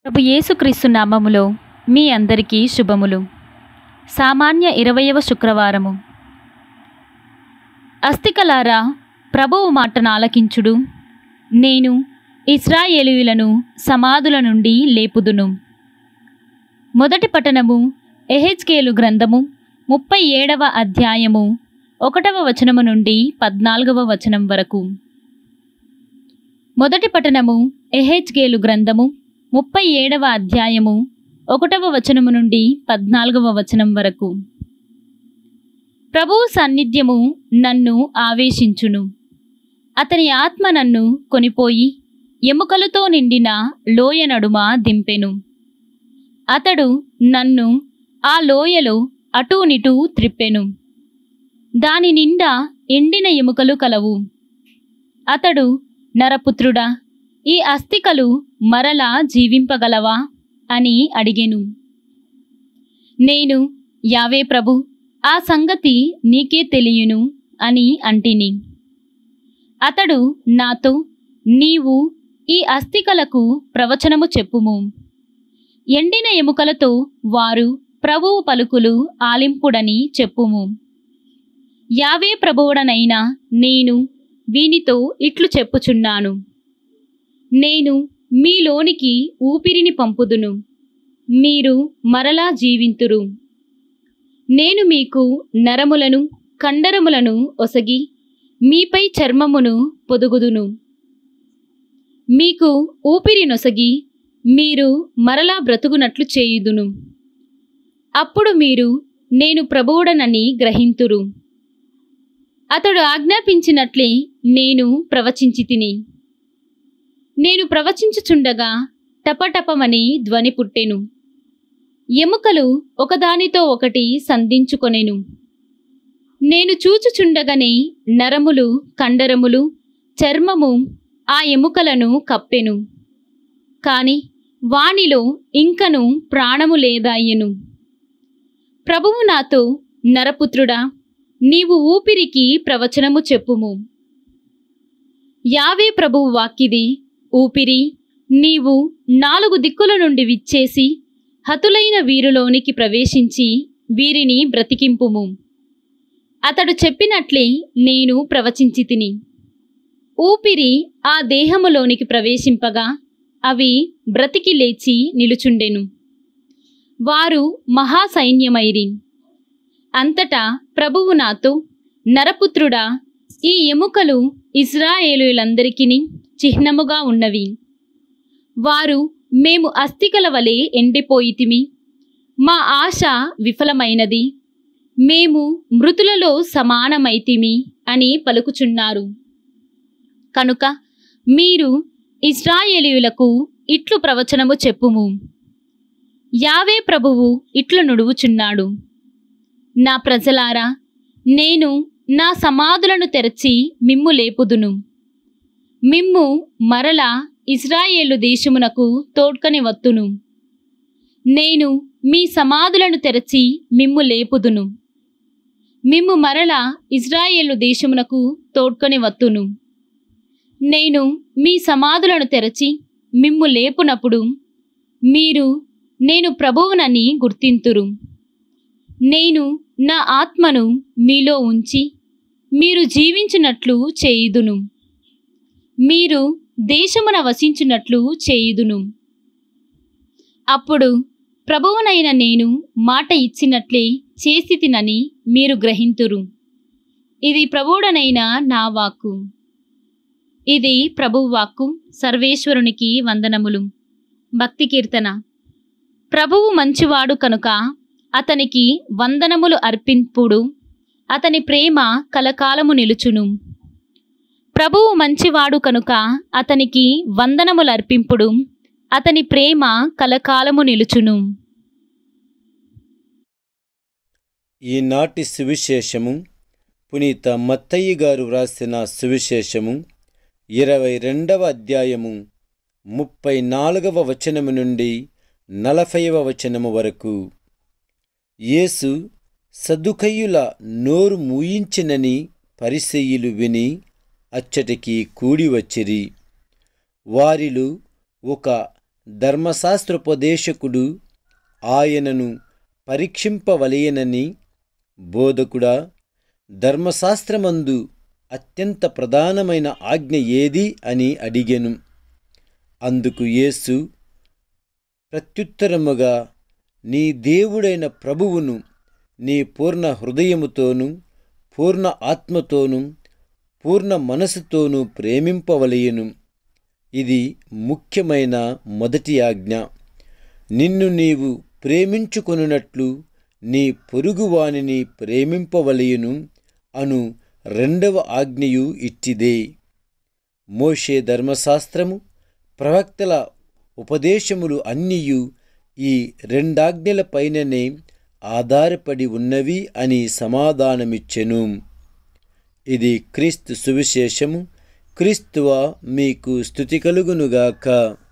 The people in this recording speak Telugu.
ప్రభు యేసుక్రీస్తు నామములో మీ అందరికీ శుభములు సామాన్య ఇరవయవ శుక్రవారము అస్థికలారా ప్రభువు మాటను ఆలకించుడు నేను ఇస్రాయేలీయులను సమాధుల నుండి లేపుదును మొదటి పట్టణము ఎహెచ్కేలు గ్రంథము ముప్పై ఏడవ అధ్యాయము ఒకటవ వచనము నుండి పద్నాలుగవ వచనం వరకు మొదటి పట్టణము ఎహెచ్కేలు గ్రంథము ముప్పై ఏడవ అధ్యాయము ఒకటవ వచనము నుండి పద్నాలుగవ వచనం వరకు ప్రభువు సాన్నిధ్యము నన్ను ఆవేశించును అతని ఆత్మ నన్ను కొనిపోయి ఎముకలతో నిండిన లోయ నడుమ దింపెను అతడు నన్ను ఆ లోయలో అటూనిటూ త్రిప్పెను దాని నిండా ఎండిన ఎముకలు కలవు అతడు నరపుత్రుడా ఈ అస్థికలు మరలా జీవింపగలవా అని అడిగెను నేను యావే ప్రభు ఆ సంగతి నీకే తెలియను అని అంటిని అతడు నాతో నీవు ఈ అస్థికలకు ప్రవచనము చెప్పుము ఎండిన ఎముకలతో వారు ప్రభువు పలుకులు ఆలింపుడని చెప్పుము యావే ప్రభువుడనైనా నేను వీనితో ఇట్లు చెప్పుచున్నాను నేను మీలోనికి ఊపిరిని పంపుదును మీరు మరలా జీవింతురు నేను మీకు నరములను కండరములను ఒసగి మీపై చర్మమును పొదుగుదును మీకు ఊపిరి నొసగి మీరు మరలా బ్రతుకునట్లు చేయుదును అప్పుడు మీరు నేను ప్రభువుడనని గ్రహింతురు అతడు ఆజ్ఞాపించినట్లే నేను ప్రవచించి తిని నేను ప్రవచించుచుండగా టపటపమని ధ్వని పుట్టెను ఎముకలు ఒకదానితో ఒకటి సంధించుకొనెను నేను చూచుచుండగనే నరములు కండరములు చర్మము ఆ ఎముకలను కప్పెను కాని వానిలో ఇంకను ప్రాణము లేదాయెను ప్రభువు నాతో నరపుత్రుడా నీవు ఊపిరికి ప్రవచనము చెప్పుము యావే ప్రభువు వాక్కిది ఊపిరి నీవు నాలుగు దిక్కుల నుండి విచ్చేసి హతులైన వీరిలోనికి ప్రవేశించి వీరిని బ్రతికింపుము అతడు చెప్పినట్లే నేను ప్రవచించి తిని ఊపిరి ఆ దేహములోనికి ప్రవేశింపగా అవి బ్రతికి లేచి నిలుచుండెను వారు మహాసైన్యమైరి అంతటా ప్రభువు నాతో నరపుత్రుడా ఈ ఎముకలు ఇస్రాయేలులందరికీ చిహ్నముగా ఉన్నవి వారు మేము అస్థికల వలె ఎండిపోయితిమి మా ఆశ విఫలమైనది మేము మృతులలో సమానమైతిమి అని పలుకుచున్నారు కనుక మీరు ఇస్రాయేలీయులకు ఇట్లు ప్రవచనము చెప్పుము యావే ప్రభువు ఇట్లు నుడువుచున్నాడు నా ప్రజలారా నేను నా సమాధులను తెరచి మిమ్ము లేపుదును మిమ్ము మరలా ఇస్రాయేలు దేశమునకు తోడ్కని వత్తును నేను మీ సమాధులను తెరచి మిమ్ము లేపుదును మిమ్ము మరలా ఇజ్రాయేలు దేశమునకు తోడ్కొని వత్తును నేను మీ సమాధులను తెరచి మిమ్ము లేపునప్పుడు మీరు నేను ప్రభువునని గుర్తింతురు నేను నా ఆత్మను మీలో ఉంచి మీరు జీవించినట్లు చేయుదును మీరు దేశమున వసించినట్లు చేయుదును అప్పుడు ప్రభువునైన నేను మాట ఇచ్చినట్లే చేసి తినని మీరు గ్రహింతురు ఇది ప్రభువుడనైన నా వాక్కు ఇది ప్రభువు వాక్కు సర్వేశ్వరునికి వందనములు భక్తి కీర్తన ప్రభువు మంచివాడు కనుక అతనికి వందనములు అర్పింపుడు అతని ప్రేమ కలకాలము నిలుచును ప్రభువు మంచివాడు కనుక అతనికి వందనములు అర్పింపుడు అతని ప్రేమ కలకాలము నిలుచును ఈనాటి సువిశేషము పునీత మత్తయ్య గారు వ్రాసిన సువిశేషము ఇరవై రెండవ అధ్యాయము ముప్పై నాలుగవ వచనము నుండి నలభైవ వచనము వరకు యేసు సదుకయ్యుల నోరు మూయించినని పరిసెయ్యులు విని అచ్చటికి కూడి వచ్చిరి వారిలో ఒక ధర్మశాస్త్రోపదేశకుడు ఆయనను పరీక్షింపవలయనని బోధకుడా ధర్మశాస్త్రమందు అత్యంత ప్రధానమైన ఆజ్ఞ ఏది అని అడిగెను అందుకు యేసు ప్రత్యుత్తరముగా నీ దేవుడైన ప్రభువును నీ పూర్ణ హృదయముతోనూ పూర్ణ ఆత్మతోనూ పూర్ణ మనసుతోనూ ప్రేమింపవలయను ఇది ముఖ్యమైన మొదటి ఆజ్ఞ నిన్ను నీవు ప్రేమించుకొనున్నట్లు నీ పొరుగువానిని ప్రేమింపవలయును అను రెండవ ఆజ్ఞయు ఇట్టిదే మోషే ధర్మశాస్త్రము ప్రవక్తల ఉపదేశములు అన్నీయు ఈ రెండాజ్ఞలపైననే ఆధారపడి ఉన్నవి అని సమాధానమిచ్చెను ఇది క్రీస్తు సువిశేషము క్రీస్తువ మీకు స్థుతి కలుగునుగాక